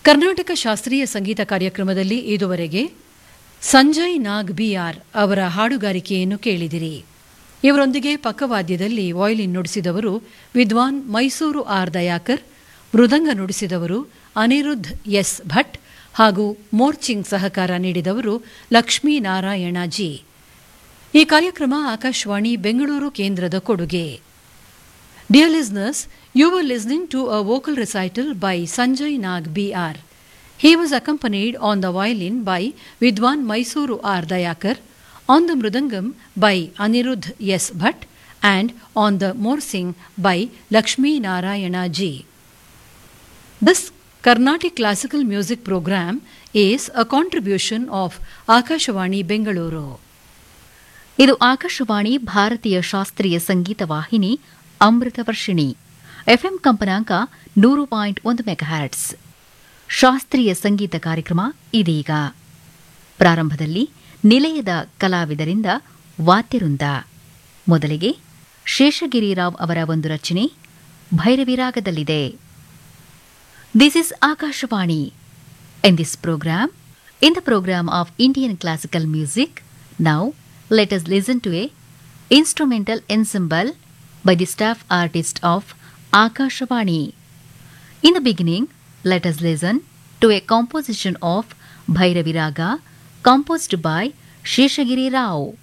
ಕರ್ನಾಟಕ ಶಾಸ್ತ್ರೀಯ ಸಂಗೀತ ಕಾರ್ಯಕ್ರಮದಲ್ಲಿ ಇದುವರೆಗೆ ಸಂಜಯ್ ನಾಗ್ ಬಿಆರ್ ಅವರ ಹಾಡುಗಾರಿಕೆಯನ್ನು ಕೇಳಿದಿರಿ ಇವರೊಂದಿಗೆ ಪಕ್ಕವಾದ್ಯದಲ್ಲಿ ವಾಯ್ಲಿನ್ ನುಡಿಸಿದವರು ವಿದ್ವಾನ್ ಮೈಸೂರು ಆರ್ ದಯಾಕರ್ ಮೃದಂಗ ನುಡಿಸಿದವರು ಅನಿರುದ್ಧ್ ಎಸ್ ಭಟ್ ಹಾಗೂ ಮೋರ್ಚಿಂಗ್ ಸಹಕಾರ ನೀಡಿದವರು ಲಕ್ಷ್ಮೀನಾರಾಯಣ ಜಿ ಈ ಕಾರ್ಯಕ್ರಮ ಆಕಾಶವಾಣಿ ಬೆಂಗಳೂರು ಕೇಂದ್ರದ ಕೊಡುಗೆ dear listeners you were listening to a vocal recital by Sanjay Nag B He was accompanied on the violin by Vidwan Mysuru R. Dayakar, on the mridangam by Anirudh S. Bhatt, and on the morsing by Lakshmi Narayana G. This Carnatic classical music program is a contribution of Akashvani Bengaluru. ಇದು ಆಕಾಶವಾಣಿ ಭಾರತೀಯ ಶಾಸ್ತ್ರೀಯ ಸಂಗೀತ ವಾಹಿನಿ ಅಮೃತ Varshini FM ಕಂಪನಾಂಕ ನೂರು point ಒಂದು megahertz ಶಾಸ್ತ್ರೀಯ ಸಂಗೀತ ಕಾರ್ಯಕ್ರಮ ಇದೀಗ ಪ್ರಾರಂಭದಲ್ಲಿ ನಿಲಯದ ಕಲಾವಿದರಿಂದ ವಾದ್ಯವೃಂದ ಮೊದಲಿಗೆ ಶೇಷಗಿರಿರಾವ್ ಅವರ ಒಂದು ರಚನೆ ಭೈರವಿರಾಗದಲ್ಲಿದೆ this is Akashvani in this program in the program of Indian classical music now let us listen to a instrumental ensemble by the staff artist of Akashvani. In the beginning, let us listen to a composition of Bhairaviraga composed by Sheshagiri Rao.